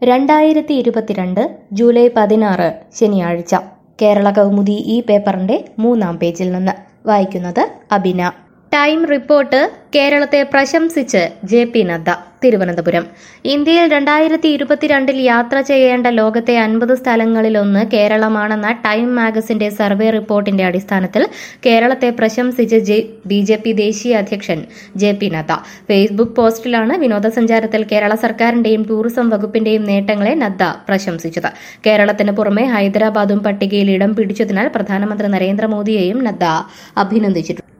രണ്ടായിരത്തി ഇരുപത്തിരണ്ട് ജൂലൈ പതിനാറ് ശനിയാഴ്ച കേരള കൗമുദി ഈ പേപ്പറിന്റെ മൂന്നാം പേജിൽ നിന്ന് വായിക്കുന്നത് അബിന ടൈം റിപ്പോർട്ട് കേരളത്തെ പ്രശംസിച്ച് ജെ പി നദ്ദ തിരുവനന്തപുരം ഇന്ത്യയിൽ രണ്ടായിരത്തി ഇരുപത്തിരണ്ടിൽ യാത്ര ചെയ്യേണ്ട ലോകത്തെ അൻപത് സ്ഥലങ്ങളിലൊന്ന് കേരളമാണെന്ന ടൈം മാഗസിന്റെ സർവേ റിപ്പോർട്ടിന്റെ അടിസ്ഥാനത്തിൽ കേരളത്തെ പ്രശംസിച്ച് ജെ ബി ജെ പി ദേശീയ അധ്യക്ഷൻ ജെ പി നദ്ദ ഫേസ്ബുക്ക് പോസ്റ്റിലാണ് വിനോദസഞ്ചാരത്തിൽ കേരള സർക്കാരിന്റെയും ടൂറിസം വകുപ്പിന്റെയും നേട്ടങ്ങളെ നദ്ദ പ്രശംസിച്ചത് കേരളത്തിന് പുറമെ ഹൈദരാബാദും പട്ടികയിൽ ഇടം പിടിച്ചതിനാൽ പ്രധാനമന്ത്രി നരേന്ദ്രമോദിയെയും നദ്ദ അഭിനന്ദിച്ചിട്ടുണ്ട്